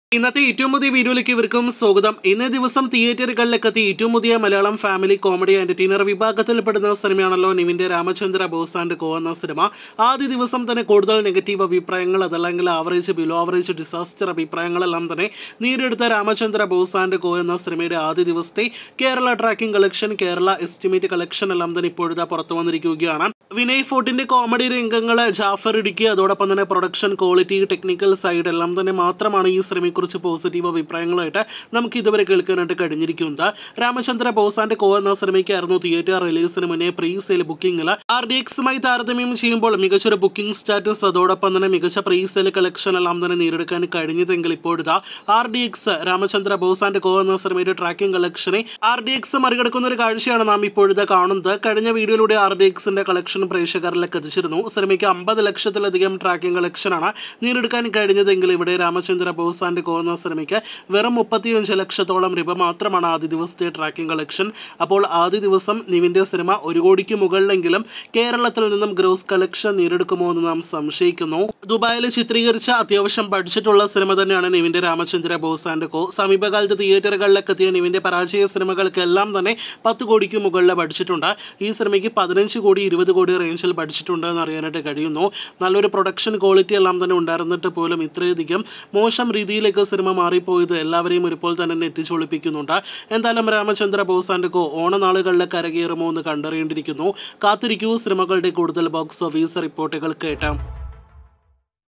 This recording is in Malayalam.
ഇന്നത്തെ ഏറ്റവും പുതിയ വീഡിയോയിലേക്ക് ഇവർക്കും സ്വാഗതം ഇന്നേ ദിവസം തിയേറ്ററുകളിലേക്ക് എത്തി ഏറ്റവും പുതിയ മലയാളം ഫാമിലി കോമഡി എന്റർടൈനർ വിഭാഗത്തിൽപ്പെടുന്ന സിനിമയാണല്ലോ നിവിന്റെ രാമചന്ദ്ര ബോസ് ആൻഡ് കോ എന്ന സിനിമ ആദ്യ ദിവസം തന്നെ കൂടുതൽ നെഗറ്റീവ് അഭിപ്രായങ്ങൾ അതല്ലെങ്കിൽ ആവറേജ് ബിലോ ആവറേജ് ഡിസാസ്റ്റർ അഭിപ്രായങ്ങളെല്ലാം തന്നെ നേരിടുത്ത രാമചന്ദ്ര ബോസ് ആൻഡ് കോ എന്ന സിനിമയുടെ ആദ്യ ദിവസത്തെ Kerala tracking collection Kerala estimate collection എല്ലാം തന്നെ ഇപ്പോഴത്തെ പുറത്തു വന്നിരിക്കുകയാണ് വിനയ് ഫോർട്ടിന്റെ കോമഡി രംഗങ്ങൾ ജാഫർ ഇടുക്കി അതോടൊപ്പം തന്നെ പ്രൊഡക്ഷൻ ക്വാളിറ്റി ടെക്നിക്കൽ സൈഡ് എല്ലാം തന്നെ മാത്രമാണ് ഈ സിനിമയെക്കുറിച്ച് പോസിറ്റീവ് അഭിപ്രായങ്ങളായിട്ട് നമുക്ക് ഇതുവരെ കേൾക്കാനായിട്ട് കഴിഞ്ഞിരിക്കുന്നത് രാമചന്ദ്ര ബോസാന്റെ കോ എന്ന സിനിമയ്ക്കായിരുന്നു തിയേറ്റർ റിലീസിന് മുന്നേ പ്രീ സെയിൽ ബുക്കിംഗിൽ ആർ ഡി എക്സുമായി താരതമ്യം ചെയ്യുമ്പോൾ മികച്ചൊരു ബുക്കിംഗ് സ്റ്റാറ്റസ് അതോടൊപ്പം തന്നെ മികച്ച പ്രീ സെയിൽ കളക്ഷൻ എല്ലാം തന്നെ നേടിയെടുക്കാൻ കഴിഞ്ഞതെങ്കിൽ ഇപ്പോഴത്തെ ആർ ഡി എക്സ് രാമചന്ദ്ര ബോസാന്റെ കോ എന്ന സിനിമയുടെ ട്രാക്കിംഗ് കളക്ഷനെ ആർ ഡി എക്സ് മറികടക്കുന്ന ഒരു കാഴ്ചയാണ് നാം ഇപ്പോഴത്തെ കാണുന്നത് കഴിഞ്ഞ വീഡിയോയിലൂടെ ആർ ഡി എക്സിന്റെ കളക്ഷൻ പ്രേക്ഷകരിലേക്ക് എത്തിച്ചിരുന്നു സിനിമയ്ക്ക് അമ്പത് ലക്ഷത്തിലധികം ട്രാക്കിംഗ് കളക്ഷനാണ് നേടിയെടുക്കാൻ കഴിഞ്ഞതെങ്കിൽ ഇവിടെ രാമചന്ദ്ര ബോസ് ആൻഡ് കോ എന്ന സിനിമയ്ക്ക് വെറും മുപ്പത്തിയഞ്ച് ലക്ഷത്തോളം രൂപ മാത്രമാണ് ആദ്യ ദിവസത്തെ ട്രാക്കിംഗ് കളക്ഷൻ അപ്പോൾ ആദ്യ ദിവസം നിവിൻ്റെ സിനിമ ഒരു കോടിക്ക് മുകളിലെങ്കിലും കേരളത്തിൽ നിന്നും ഗ്രോസ് കളക്ഷൻ നേടിയെടുക്കുമോ എന്ന് നാം സംശയിക്കുന്നു ദുബായിൽ ചിത്രീകരിച്ച അത്യാവശ്യം ബഡ്ജറ്റുള്ള സിനിമ തന്നെയാണ് നിവിൻ്റെ രാമചന്ദ്ര ബോസ് ആൻഡ് കോ സമീപകാലത്ത് തിയേറ്ററുകളിലേക്ക് എത്തിയ നിവിൻ്റെ പരാജയ സിനിമകൾക്കെല്ലാം തന്നെ പത്ത് കോടിക്ക് മുകളിലെ ബഡ്ജറ്റുണ്ട് ഈ സിനിമയ്ക്ക് പതിനഞ്ച് കോടി ഇരുപത് കോടി റേഞ്ചിൽ ബഡ്ജറ്റുണ്ട് എന്ന് അറിയാനായിട്ട് കഴിയുന്നു നല്ലൊരു പ്രൊഡക്ഷൻ ക്വാളിറ്റി എല്ലാം തന്നെ ഉണ്ടായിരുന്നിട്ട് പോലും ഇത്രയധികം മോശം രീതിയിലേക്ക് സിനിമ മാറിപ്പോയത് എല്ലാവരെയും ഒരുപോലെ തന്നെ നെറ്റിച്ചൊളിപ്പിക്കുന്നുണ്ട് എന്തായാലും രാമചന്ദ്ര ബോസ് ആൻഡ് കോ ഓണനാളുകളിലെ കരകയറുമോ എന്ന് കണ്ടറിയേണ്ടിയിരിക്കുന്നു കാത്തിരിക്കൂ സിനിമകളുടെ കൂടുതൽ ബോക്സ് ഓഫീസ് റിപ്പോർട്ടുകൾ കേട്ടാം